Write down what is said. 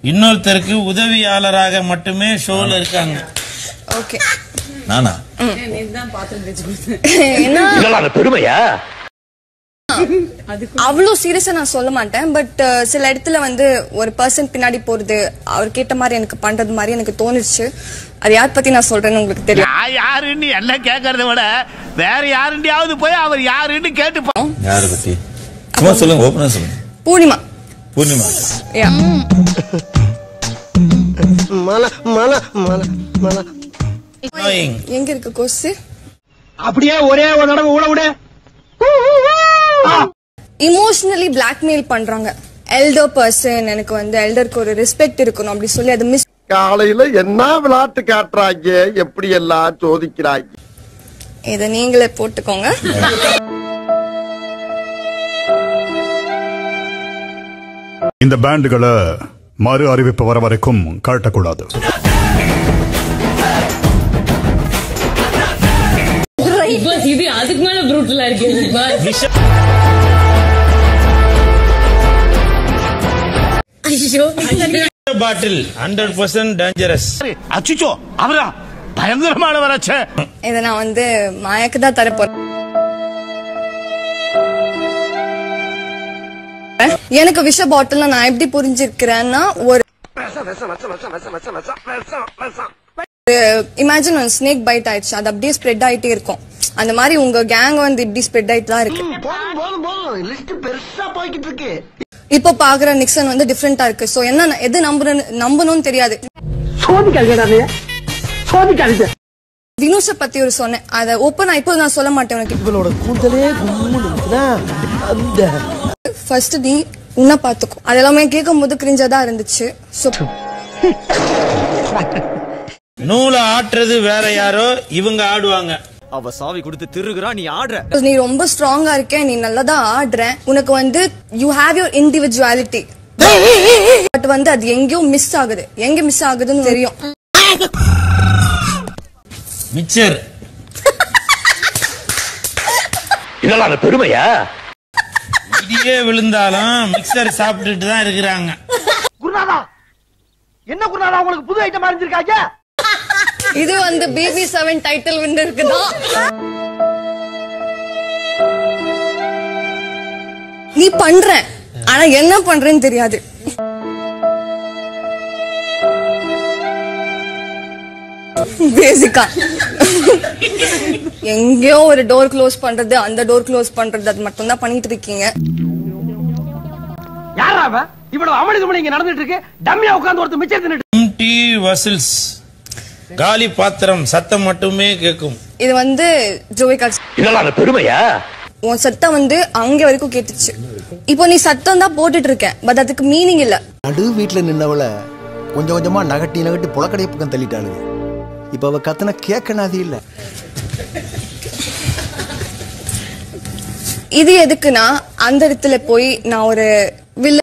இன்னொருத்தருக்கு உதவியாளராக மட்டுமே ஷோல இருக்காங்க ஓகே நானா ஏன்னா பெருமையா அவ்வளோ சீரியஸா நான் சொல்ல மாட்டேன் பட் சில இடத்துல வந்து ஒரு பர்சன் பின்னாடி போறது அவர் கேட்ட மாதிரி எனக்கு பண்றது மாதிரி எனக்கு தோணுச்சு அது யார் பத்தி நான் சொல்றேன்னு உங்களுக்கு தெரியும் நான் யாருன்னு எல்லாம் கேட்கறத விட வேற யாருண்டியாவது போய் அவர் யாருன்னு கேட்டு பா- யாரை பத்தி சும்மா சொல்லுங்க ஓப்பனா சொல்லுங்க பூர்ணிமா பூர்ணிமா Yeah. மல மல மல மல Annoying. எங்க இருக்கு கொசு அப்படியே ஒரே ஒரு தடவை ஊட விடு இமோஷனலி பிளாக்மெயில் பண்றாங்க எல்டர் பர்சன் எனக்கு வந்து எல்டருக்கு ஒரு ரெஸ்பெக்ட் இருக்கணும் அப்படி சொல்லி அதை மிஸ் காலையில என்ன விளையாட்டு காட்டுறாங்க எப்படி எல்லாம் சோதிக்கிறாங்க இதை நீங்களே போட்டுக்கோங்க இந்த பேண்டுகளை மறு அறிவிப்பு வர வரைக்கும் காட்டக்கூடாது இது அதுக்கு மேல ப்ரூட்டலா இருக்கு ஐயோ பாட்டில் ஹண்ட்ரட் பர்சன்ட் டேஞ்சரஸ் அச்சுச்சோ அவரா பயங்கரமானவராச்சே இதை நான் வந்து மாயாக்கு தான் தரப்போறேன் எனக்கு விஷ பாட்டில் நான் எப்படி புரிஞ்சிருக்கிறேன்னா ஒரு இமேஜின் ஒரு ஸ்னேக் பைட் ஆயிடுச்சு அது அப்படியே ஸ்ப்ரெட் ஆயிட்டே இருக்கும் அந்த மாதிரி உங்க கேங் வந்து இப்படி ஸ்ப்ரெட் ஆயிட்டு தான் இருக்கு போதும் போதும் போதும் லிஸ்ட் பெருசா போய்கிட்டு இருக்கு இப்போ பாக்குற நிக்சன் வந்து டிஃப்ரெண்டா இருக்கு சோ என்ன எது நம்புறேன்னு நம்பணும்னு தெரியாது சோதிக்காதீங்க சோதிக்காதீங்க வினுஷ பத்தி ஒரு சொன்னேன் அதை ஓப்பனா இப்போ நான் சொல்ல மாட்டேன் உனக்கு இவளோட கூந்தலே கும்முன்னு இருக்குதா அந்த ஃபர்ஸ்ட் நீ உன்னை பாத்துக்கோ அதெல்லாமே கேட்கும் போது கிரிஞ்சா தான் இருந்துச்சு சோ நூலை ஆட்டுறது வேற யாரோ இவங்க ஆடுவாங்க அவ சாவி கொடுத்து திருகுறா நீ ஆடுற நீ ரொம்ப ஸ்ட்ராங்கா இருக்க நீ நல்லதா ஆடுற உனக்கு வந்து you have your individuality but வந்து அது எங்கேயோ மிஸ் ஆகுது எங்க மிஸ் ஆகுதுன்னு தெரியும் மிச்சர் இதெல்லாம் பெருமையா இடியே விழுந்தாலும் மிக்சர் சாப்பிட்டுட்டு தான் இருக்கிறாங்க குருநாதா என்ன குருநாதா உங்களுக்கு புது ஐட்டம் அறிஞ்சிருக்காங்க இது வந்து பிபி செவன் டைட்டில் வின்னருக்கு தான் நீ பண்ற ஆனா என்ன பண்றேன்னு தெரியாது பேசிக்கா எங்கேயோ ஒரு டோர் க்ளோஸ் பண்றது அந்த டோர் க்ளோஸ் பண்றது அது மட்டும் தான் பண்ணிட்டு இருக்கீங்க யாரா அவன் இவ்வளவு அமளி துமளி இங்க நடந்துட்டு இருக்கு டம்மியா உட்கார்ந்து ஒருத்தர் மிச்சம் தின்னுட்டு எம்டி வசில்ஸ் காலி பாத்திரம் சத்தம் மட்டுமே கேட்கும் இது வந்து ஜோவை காட்சி இதெல்லாம் பெருமையா உன் சத்தம் வந்து அங்க வரைக்கும் கேட்டுச்சு இப்போ நீ சத்தம் தான் போட்டுட்டு இருக்க பட் அதுக்கு மீனிங் இல்ல நடு வீட்டுல நின்னவள கொஞ்சம் கொஞ்சமா நகட்டி நகட்டி புலக்கடை பக்கம் தள்ளிட்டாளுங்க இப்ப அவ கத்தன கேட்கனாது இல்ல இது எதுக்குன்னா அந்த இடத்துல போய் நான் ஒரு வில்ல